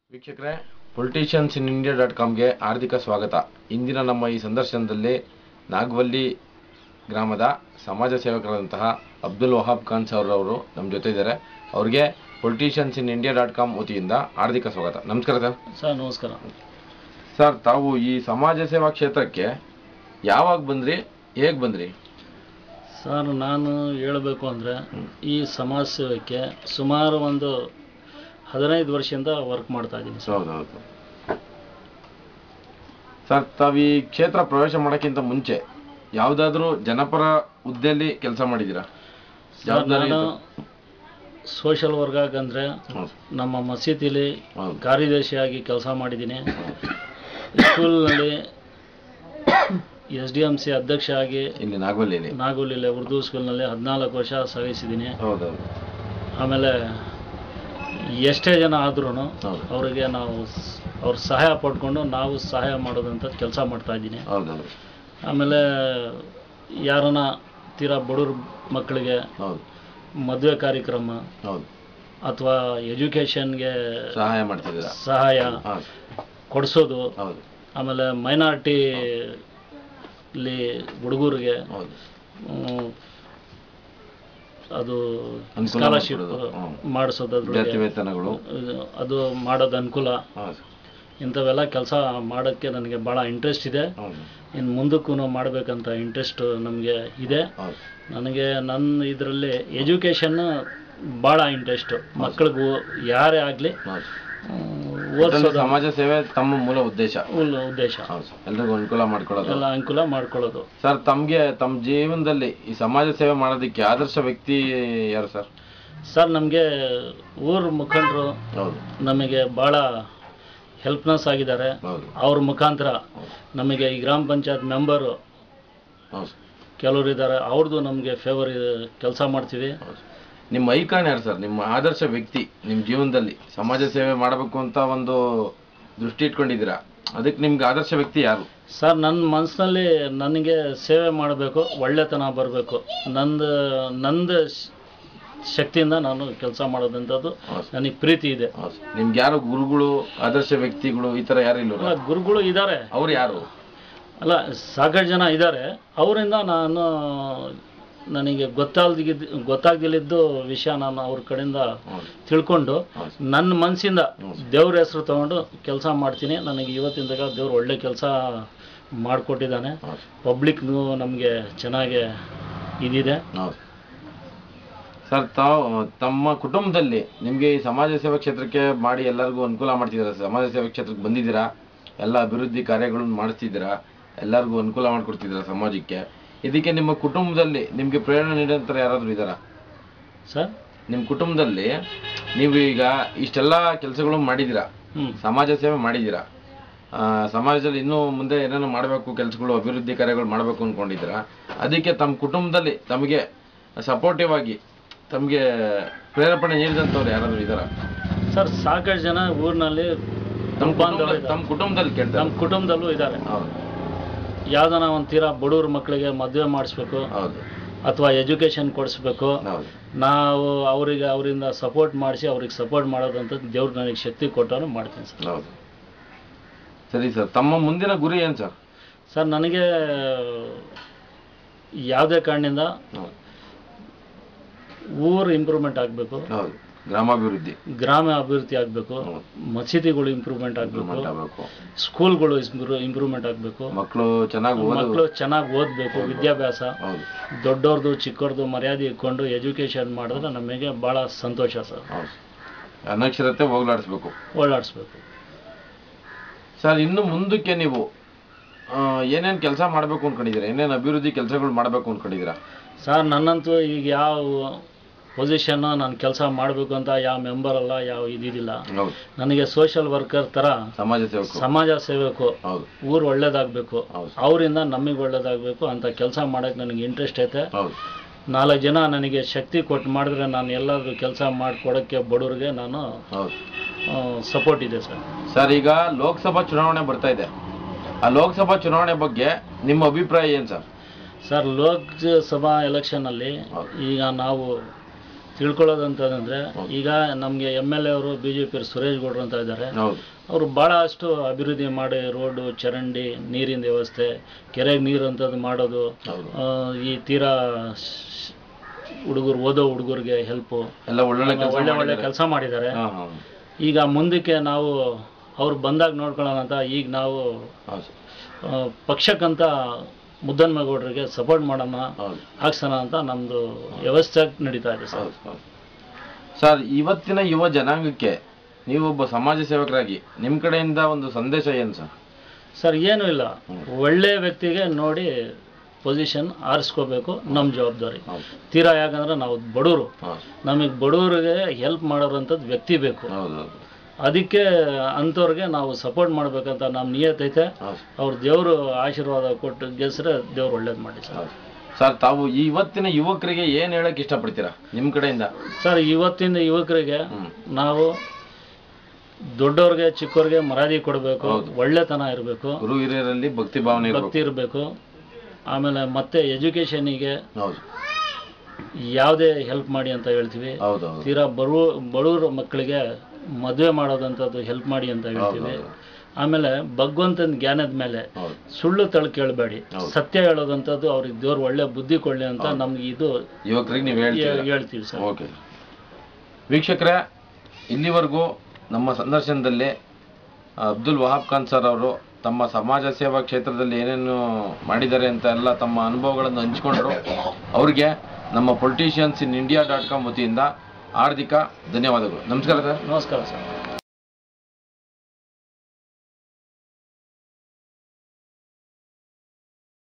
ವೀಕ್ಷಕರೇ politicians in India dot ಕಾಮ್ಗೆ ಹಾರ್ದಿಕ ಸ್ವಾಗತ ಇಂದಿನ ನಮ್ಮ ಈ ಸಂದರ್ಶನದಲ್ಲಿ ನಾಗವಲ್ಲಿ ಗ್ರಾಮದ ಸಮಾಜ ಸೇವಕರಾದಂತಹ ಅಬ್ದುಲ್ ವಹಾಬ್ ಖಾನ್ ಸರ್ ಅವರು ನಮ್ಮ ಜೊತೆ ಇದ್ದಾರೆ ಅವ್ರಿಗೆ politicians in India dot com ವತಿಯಿಂದ ಹಾರ್ದಿಕ ಸ್ವಾಗತ ನಮಸ್ಕಾರ ಸರ್ ಸರ್ ನಮಸ್ಕಾರ ಸರ್ ತಾವು ಈ ಸಮಾಜ ಸೇವಾ ಕ್ಷೇತ್ರಕ್ಕೆ ಯಾವಾಗ ಬಂದ್ರಿ ಹೇಗೆ ಬಂದ್ರಿ ಸರ್ ನಾನು ಹೇಳಬೇಕು ಅಂದರೆ ಈ ಸಮಾಜ ಸೇವೆಗೆ ಸುಮಾರು ಒಂದು ಹದಿನೈದು ವರ್ಷದಿಂದ ವರ್ಕ್ ಮಾಡ್ತಾ ಇದ್ದೀನಿ ಸರ್ ಹೌದು ಹೌದು ಸರ್ ತಾವು ಈ ಕ್ಷೇತ್ರ ಪ್ರವೇಶ ಮಾಡೋಕ್ಕಿಂತ ಮುಂಚೆ ಯಾವುದಾದ್ರೂ ಜನಪರ ಹುದ್ದೆಯಲ್ಲಿ ಕೆಲಸ ಮಾಡಿದ್ದೀರಾ ಸರ್ ಜವಾಬ್ದಾರಿ ನಾನು ಸೋಷಲ್ ವರ್ಕ್ ಅಂದರೆ ಹೌದು ನಮ್ಮ ಮಸೀದಿಲಿ ಹೌದು ಕಾರ್ಯದರ್ಶಿಯಾಗಿ ಕೆಲಸ ಮಾಡಿದ್ದೀನಿ ಸ್ಕೂಲ್ನಲ್ಲಿ ಎಸ್ ಡಿ ಎಮ್ ಸಿ ಅಧ್ಯಕ್ಷ ಆಗಿ ಇಲ್ಲಿ ನಾಗವಲ್ಲಿಯಲ್ಲಿ ನಾಗೋಲಿಲೆ ಉರ್ದು ಸ್ಕೂಲ್ನಲ್ಲಿ ಹದಿನಾಲ್ಕು ವರ್ಷ ಸಹಿಸಿದ್ದೀನಿ ಹೌದೌದು ಆಮೇಲೆ ಎಷ್ಟೇ ಜನ ಆದ್ರೂ ಹೌದು ಅವರಿಗೆ ನಾವು ಸ್- ಅವ್ರ ಸಹಾಯ ಪಡ್ಕೊಂಡು ನಾವು ಸಹಾಯ ಮಾಡೋದಂತ ಕೆಲಸ ಮಾಡ್ತಾ ಇದ್ದೀನಿ ಹೌದೌದು ಆಮೇಲೆ ಯಾರನ್ನ ತೀರಾ ಬಡವ್ರ ಮಕ್ಕಳಿಗೆ ಹೌದು ಮದುವೆ ಕಾರ್ಯಕ್ರಮ ಹೌದು ಅಥವಾ ಎಜುಕೇಷನ್ಗೆ ಸಹಾಯ ಮಾಡ್ತಿದ್ದೀರಾ ಸಹಾಯ ಹೌದು ಕೊಡಿಸೋದು ಹೌದು ಆಮೇಲೆ ಮೈನಾರಿಟಿ ಇಲ್ಲಿ ಹುಡುಗರಿಗೆ ಹೌದು ಅದು ಅನುಕೂಲ ಸ್ಕಾಲರ್ಶಿಪ್ ಮಾಡ್ಕೊಡೋದು. ಹ್ಮ್. ಮಾಡಿಸೋದ್ರಿಗೆ ವಿದ್ಯಾರ್ಥಿ ವೇತನಗಳು ಅದು ಮಾಡೋದು ಅನುಕೂಲ ಹೌದು ಇಂಥವೆಲ್ಲ ಕೆಲಸ ಮಾಡೋಕ್ಕೆ ನನಗೆ ಭಾಳ ಇಂಟ್ರೆಸ್ಟ್ ಇದೆ ಹೌದು ಇನ್ನು ಮುಂದಕ್ಕೂ ಮಾಡಬೇಕಂತ ಇಂಟ್ರೆಸ್ಟ್ ನಮಗೆ ಇದೆ ಹೌದು ನನಗೆ ನನ್ನ ಇದರಲ್ಲಿ ಎಜುಕೇಷನ್ ಭಾಳ ಇಂಟ್ರೆಸ್ಟು ಮಕ್ಕಳಿಗೂ ಯಾರೇ ಆಗಲಿ ಹೌದು ಓದಿಸೋದು ಸಮಾಜ ಸೇವೆ ತಮ್ಮ ಮೂಲ ಉದ್ದೇಶ ಉದ್ದೇಶ ಹೌದು ಸರ್ ಎಲ್ರಿಗೂ ಅನುಕೂಲ ಮಾಡ್ಕೊಡೋದು ಎಲ್ಲ ಅನುಕೂಲ ಮಾಡ್ಕೊಳ್ಳೋದು ಸರ್ ತಮಗೆ ತಮ್ಮ ಜೀವನದಲ್ಲಿ ಈ ಸಮಾಜ ಸೇವೆ ಮಾಡೋದಕ್ಕೆ ಆದರ್ಶ ವ್ಯಕ್ತಿ ಯಾರು ಸರ್ ಸರ್ ನಮಗೆ ಊರ ಮುಖಂಡರು ಹೌದು ನಮಗೆ ಭಾಳ ಹೆಲ್ಪ್ನೆಸ್ ಆಗಿದ್ದಾರೆ ಹೌದು ಅವ್ರ ಮುಖಾಂತರ ನಮಗೆ ಈ ಗ್ರಾಮ ಪಂಚಾಯತ್ ಮೆಂಬರು ಹೌದು ಕೆಲವರು ಇದ್ದಾರೆ ಅವ್ರದ್ದು ನಮಗೆ ಫೇವರ್ ಕೆಲಸ ಮಾಡ್ತೀವಿ ಹೌದು ನಿಮ್ಮ ಐಕಾನ್ ಯಾರು ಸರ್ ನಿಮ್ಮ ಆದರ್ಶ ವ್ಯಕ್ತಿ ನಿಮ್ಮ ಜೀವನದಲ್ಲಿ ಸಮಾಜ ಸೇವೆ ಮಾಡಬೇಕು ಅಂತ ಒಂದು ದೃಷ್ಟಿ ಇಟ್ಕೊಂಡಿದ್ದೀರಾ ಅದಕ್ಕೆ ನಿಮ್ಗೆ ಆದರ್ಶ ವ್ಯಕ್ತಿ ಯಾರು ಸರ್ ನನ್ನ ಮನಸ್ಸಿನಲ್ಲಿ ನನಗೆ ಸೇವೆ ಮಾಡಬೇಕು ಒಳ್ಳೆತನ ಬರಬೇಕು ನಂದು ನಂದು ಶ- ಶಕ್ತಿಯಿಂದ ನಾನು ಕೆಲಸ ಮಾಡೋದಂಥದ್ದು ಹೌದು ನನಗೆ ಪ್ರೀತಿ ಇದೆ ಹೌದು ನಿಮ್ಗೆ ಯಾರು ಗುರುಗಳು ಆದರ್ಶ ವ್ಯಕ್ತಿಗಳು ಈ ಥರ ಯಾರು ಅಲ್ಲ ಇಲ್ವಲ್ಲ ಗುರುಗಳು ಇದ್ದಾರೆ ಅವ್ರು ಯಾರು ಅಲ್ಲ ಸಾಕಷ್ಟು ಜನ ಇದ್ದಾರೆ ಅವರಿಂದ ನಾನು ನನಗೆ ಗೊತ್ತಾಗ್ದಿದ್ದು ಗೊತ್ತಾಗ್ದಿಲ್ಲಿದ್ದು ವಿಷಯ ನಾನು ಅವ್ರ ಕಡೆಯಿಂದ ಹೌದು ತಿಳ್ಕೊಂಡು ಹೌದು ನನ್ನ ಮನಸ್ಸಿಂದ ಹೌದು. ದೇವ್ರ ಹೆಸರು ತಗೊಂಡು ಕೆಲಸ ಮಾಡ್ತೀನಿ ನನಗೆ ಇವತ್ತಿಂದಾಗ ದೇವ್ರು ಒಳ್ಳೆ ಕೆಲಸ ಮಾಡಿಕೊಟ್ಟಿದ್ದಾನೆ ಹೌದು ಪಬ್ಲಿಕ್ನು ನಮಗೆ ಚೆನ್ನಾಗಿ ಇದಿದೆ ಹೌದು ಸರ್ ತಾವು ತಮ್ಮ ಕುಟುಂಬದಲ್ಲಿ ನಿಮಗೆ ಈ ಸಮಾಜ ಸೇವಾ ಕ್ಷೇತ್ರಕ್ಕೆ ಮಾಡಿ ಎಲ್ಲರಿಗೂ ಅನುಕೂಲ ಮಾಡ್ತಿದ್ದೀರಾ ಸಮಾಜ ಸೇವಾ ಕ್ಷೇತ್ರಕ್ಕೆ ಬಂದಿದ್ದೀರಾ ಎಲ್ಲ ಅಭಿವೃದ್ಧಿ ಕಾರ್ಯಗಳನ್ನು ಮಾಡಿಸ್ತಿದ್ದೀರಾ ಎಲ್ಲರಿಗೂ ಅನುಕೂಲ ಮಾಡಿಕೊಡ್ತಿದ್ದೀರಾ ಸಮಾಜಕ್ಕೆ ಇದಕ್ಕೆ ನಿಮ್ಮ ಕುಟುಂಬದಲ್ಲಿ ನಿಮಗೆ ಪ್ರೇರಣೆ ನೀಡೋಂಥ ಯಾರಾದರೂ ಇದ್ದಾರಾ ಸರ್ ನಿಮ್ಮ ಕುಟುಂಬದಲ್ಲಿ ನೀವು ಈಗ ಇಷ್ಟೆಲ್ಲ ಕೆಲಸಗಳು ಮಾಡಿದ್ದೀರಾ ಹ್ಞೂ ಸಮಾಜ ಸೇವೆ ಮಾಡಿದ್ದೀರಾ ಆ, ಸಮಾಜದಲ್ಲಿ ಇನ್ನೂ ಮುಂದೆ ಏನೇನೋ ಮಾಡಬೇಕು ಕೆಲಸಗಳು ಅಭಿವೃದ್ಧಿ ಕಾರ್ಯಗಳು ಮಾಡಬೇಕು ಅಂದ್ಕೊಂಡಿದ್ದೀರಾ ಅದಕ್ಕೆ ತಮ್ಮ ಕುಟುಂಬದಲ್ಲಿ ತಮಗೆ ಸಪೋರ್ಟಿವ್ ಆಗಿ ತಮಗೆ ಪ್ರೇರೇಪಣೆ ನೀಡಿದಂಥವ್ರು ಯಾರಾದರೂ ಇದ್ದಾರಾ ಸರ್ ಸಾಕಷ್ಟು ಜನ ಊರಿನಲ್ಲಿ ತಮ್ಮ ಬಾಂಧವರು ಕುಟುಂಬ- ತಮ್ಮ ಕುಟುಂಬದಲ್ಲಿ ಕೇಳ್ತಾರೆ ನಮ್ಮ ಕುಟುಂಬದಲ್ಲೂ ಇದ್ದಾರೆ ಹೌದು ಯಾವ್ದಾನ ಒಂದು ತೀರಾ ಬಡವ್ರ ಮಕ್ಕಳಿಗೆ ಮದುವೆ ಮಾಡಿಸ್ಬೇಕು ಹೌದು ಅಥವಾ ಎಜುಕೇಷನ್ ಕೊಡಿಸ್ಬೇಕು ಹೌದು ನಾವು ಅವರಿಗೆ ಅವರಿಂದ ಸಪೋರ್ಟ್ ಮಾಡಿಸಿ ಅವ್ರಿಗೆ ಸಪೋರ್ಟ್ ಮಾಡೋದಂತ ದೇವ್ರು ನನಗೆ ಶಕ್ತಿ ಕೊಟ್ಟವನು ಮಾಡ್ತೀನಿ ಸರ್ ಹೌದು ಸರಿ ಸರ್ ತಮ್ಮ ಮುಂದಿನ ಗುರಿ ಏನು ಸರ್ ಸರ್ ನನಗೆ ಯಾವುದೇ ಕಾರಣದಿಂದ ಹೌದು ಊರು ಇಂಪ್ರೂವ್ಮೆಂಟ್ ಆಗಬೇಕು ಹೌದು ಗ್ರಾಮಾಭಿವೃದ್ಧಿ ಗ್ರಾಮ ಅಭಿವೃದ್ಧಿ ಆಗಬೇಕು ಹೌದು. ಮಸೀದಿಗಳು ಇಂಪ್ರೂವ್ಮೆಂಟ್ ಆಗಬೇಕು ಇಂಪ್ರೂವ್ಮೆಂಟ್ ಆಗಬೇಕು ಸ್ಕೂಲ್ಗಳು ಇಂಪ್ರೂವ್ಮೆಂಟ್ ಆಗಬೇಕು ಮಕ್ಕಳು ಚೆನ್ನಾಗಿ ಓದು ಮಕ್ಕಳು ಚೆನ್ನಾಗಿ ಓದಬೇಕು ವಿದ್ಯಾಭ್ಯಾಸ ಹೌದು ದೊಡ್ಡವ್ರದ್ದು ಚಿಕ್ಕವ್ರದ್ದು ಮರ್ಯಾದೆ ಇಟ್ಕೊಂಡು ಎಜುಕೇಷನ್ ಮಾಡಿದ್ರೆ ನಮಗೆ ಭಾಳ ಸಂತೋಷ ಸರ್ ಹೌದು ಅನಕ್ಷರತೆ ಹೋಗ್ಲಾಡಿಸ್ಬೇಕು ಓಡಾಡಿಸ್ಬೇಕು ಸರ್ ಇನ್ನು ಮುಂದಕ್ಕೆ ನೀವು ಏನೇನು ಕೆಲಸ ಮಾಡಬೇಕು ಅನ್ಕೊಂಡಿದ್ದೀರಾ ಏನೇನು ಅಭಿವೃದ್ಧಿ ಕೆಲಸಗಳು ಮಾಡಬೇಕು ಅನ್ಕೊಂಡಿದ್ದೀರಾ ಸರ್ ನನ್ನಂತೂ ಈಗ ಯಾವ ಪೊಸಿಷನ್ನು ನಾನು ಕೆಲಸ ಮಾಡಬೇಕು ಅಂತ ಯಾವ ಮೆಂಬರ್ ಅಲ್ಲ ಯಾವ ಇದಿಲ್ಲ ಹೌದು ನನಗೆ ಸೋಷಿಯಲ್ ವರ್ಕರ್ ಥರ ಸಮಾಜ ಸೇವಕರು ಸಮಾಜ ಸೇವಕು ಹೌದು ಊರು ಒಳ್ಳೇದಾಗಬೇಕು ಹೌದು ಅವರಿಂದ ನಮಗೆ ಒಳ್ಳೇದಾಗಬೇಕು ಅಂತ ಕೆಲಸ ಮಾಡೋಕ್ಕೆ ನನಗೆ ಇಂಟ್ರೆಸ್ಟ್ ಐತೆ ಹೌದು ನಾಲ್ಕು ಜನ ನನಗೆ ಶಕ್ತಿ ಕೊಟ್ಟು ಮಾಡಿದ್ರೆ ನಾನು ಎಲ್ಲಾದ್ರೂ ಕೆಲಸ ಮಾಡಿಕೊಡೋಕ್ಕೆ ಬಡವ್ರಿಗೆ ನಾನು ಹೌದು ಸಪೋರ್ಟ್ ಇದೆ ಸರ್ ಸರ್ ಈಗ ಲೋಕಸಭಾ ಚುನಾವಣೆ ಬರ್ತಾ ಇದೆ ಆ ಲೋಕಸಭಾ ಚುನಾವಣೆ ಬಗ್ಗೆ ನಿಮ್ಮ ಅಭಿಪ್ರಾಯ ಏನು ಸರ್ ಸರ್ ಲೋಕಸಭಾ ಎಲೆಕ್ಷನಲ್ಲಿ ಹೌದು. ಈಗ ನಾವು ತಿಳ್ಕೊಳ್ಳೋದಂತಂದ್ರೆ ಈಗ ನಮಗೆ ಎಮ್ ಎಲ್ ಎ ಅವರು ಬಿ ಜೆ ಪಿ ಸುರೇಶ್ ಗೌಡ್ರು ಅಂತ ಇದ್ದಾರೆ ಹೌದು ಅವರು ಭಾಳಷ್ಟು ಅಭಿವೃದ್ಧಿ ಮಾಡಿ ರೋಡು ಚರಂಡಿ ನೀರಿನ ವ್ಯವಸ್ಥೆ ಕೆರೆಗೆ ನೀರು ಅಂಥದ್ದು ಮಾಡೋದು ಹೌದು ಆ, ಈ ತೀರಾ ಹುಡುಗರು ಓದೋ ಹುಡುಗರಿಗೆ ಹೆಲ್ಪು ಎಲ್ಲ ಒಳ್ಳೊಳ್ಳೆ ಕೆಲಸ ಒಳ್ಳೆ ಒಳ್ಳೆ ಕೆಲಸ ಮಾಡಿದ್ದಾರೆ ಹಾ ಹಾ ಈಗ ಮುಂದಕ್ಕೆ ನಾವು ಅವ್ರು ಬಂದಾಗ ನೋಡ್ಕೊಳ್ಳೋಣ ಅಂತ ಈಗ ನಾವು ಹೌದು ಸರ್. ಆ, ಪಕ್ಷಕ್ಕಂತ ಮುದ್ದನ್ಮೇಗೌಡರಿಗೆ ಸಪೋರ್ಟ್ ಮಾಡೋಣ ಹೌದು ಹಾಕ್ಸೋಣ ಅಂತ ನಮ್ಮದು ವ್ಯವಸ್ಥೆ ನಡೀತಾ ಇದೆ ಸರ್ ಹೌದು ಹೌದು ಸರ್ ಇವತ್ತಿನ ಯುವ ಜನಾಂಗಕ್ಕೆ ನೀವು ಒಬ್ಬ ಸಮಾಜ ಸೇವಕರಾಗಿ ನಿಮ್ಮ ಕಡೆಯಿಂದ ಒಂದು ಸಂದೇಶ ಏನು ಸರ್ ಸರ್ ಏನೂ ಇಲ್ಲ ಹ್ಮ್. ಒಳ್ಳೆ ವ್ಯಕ್ತಿಗೆ ನೋಡಿ ಪೊಸಿಷನ್ ಆರಿಸ್ಕೋಬೇಕು ನಮ್ಮ ಜವಾಬ್ದಾರಿ ಹೌದು ತೀರಾ ಯಾಕಂದ್ರೆ ನಾವು ಬಡವರು ಹೌದು ನಮಗೆ ಬಡವರಿಗೆ ಹೆಲ್ಪ್ ಮಾಡೋರಂಥದ್ದು ವ್ಯಕ್ತಿ ಬೇಕು ಹೌದು ಹೌದು ಅದಕ್ಕೆ ಅಂಥವ್ರಿಗೆ ನಾವು ಸಪೋರ್ಟ್ ಮಾಡ್ಬೇಕಂತ ನಮ್ಮ ನಿಯತ್ ಐತೆ ಹೌದು ಅವ್ರ ದೇವರು ಆಶೀರ್ವಾದ ಕೊಟ್ಟು ಗೆಲ್ಸ್ರೆ ದೇವ್ರು ಒಳ್ಳೇದು ಮಾಡಿ ಸರ್ ಹೌದು ಸರ್ ತಾವು ಈ ಇವತ್ತಿನ ಯುವಕರಿಗೆ ಏನು ಹೇಳಕ್ ಇಷ್ಟಪಡ್ತೀರಾ ನಿಮ್ಮ ಕಡೆಯಿಂದ ಸರ್ ಇವತ್ತಿನ ಯುವಕರಿಗೆ ಹ್ಮ್ ನಾವು ದೊಡ್ಡವ್ರಿಗೆ ಚಿಕ್ಕವ್ರಿಗೆ ಮರ್ಯಾದೆ ಕೊಡಬೇಕು ಹೌದು. ಒಳ್ಳೆತನ ಇರಬೇಕು ಗುರು ಹಿರಿಯರಲ್ಲಿ ಭಕ್ತಿ ಭಾವನೆ ಇರ್ಬೇಕು ಭಕ್ತಿ ಇರಬೇಕು ಆಮೇಲೆ ಮತ್ತೆ ಎಜುಕೇಷನಿಗೆ ಹೌದು ಯಾವುದೇ ಹೆಲ್ಪ್ ಮಾಡಿ ಅಂತ ಹೇಳ್ತೀವಿ ಹೌದು ಹೌದು ತೀರಾ ಬರುವ ಬಡವ್ರ ಮಕ್ಕಳಿಗೆ ಮದುವೆ ಮಾಡೋದಂಥದ್ದು ಹೆಲ್ಪ್ ಮಾಡಿ ಅಂತ ಹೌದು ಹೇಳ್ತೀವಿ ಹೌದು ಆಮೇಲೆ ಭಗವಂತನ ಜ್ಞಾನದ ಮೇಲೆ ಹೌದು ಸುಳ್ಳು ತಳ ಕೇಳಬೇಡಿ ಹೌದು. ಸತ್ಯ ಹೇಳೋದಂಥದ್ದು ಅವ್ರಿಗೆ ದೇವ್ರು ಒಳ್ಳೆ ಬುದ್ಧಿ ಕೊಡ್ಲಿ ಅಂತ ಹೌದು. ನಮ್ಗೆ ಇದು ಯುವಕರಿಗೆ ನೀವು ಹೇಳ್ತೀರಾ ಹೇಳ್ತೀವಿ ಸರ್ ಓಕೆ ವೀಕ್ಷಕರೇ ಇಲ್ಲಿವರೆಗೂ ನಮ್ಮ ಸಂದರ್ಶನದಲ್ಲಿ ಅಬ್ದುಲ್ ವಹಾಬ್ ಖಾನ್ ಸರ್ ಅವರು ತಮ್ಮ ಸಮಾಜ ಸೇವಾ ಕ್ಷೇತ್ರದಲ್ಲಿ ಏನೇನು ಮಾಡಿದ್ದಾರೆ ಅಂತ ಎಲ್ಲ ತಮ್ಮ ಅನುಭವಗಳನ್ನು ಹಂಚಿಕೊಂಡ್ರು ಅವ್ರಿಗೆ ನಮ್ಮ politicians in India dot com ವತಿಯಿಂದ ಹಾರ್ದಿಕ ಧನ್ಯವಾದಗಳು ನಮಸ್ಕಾರ ಸರ್ ನಮಸ್ಕಾರ ಸರ್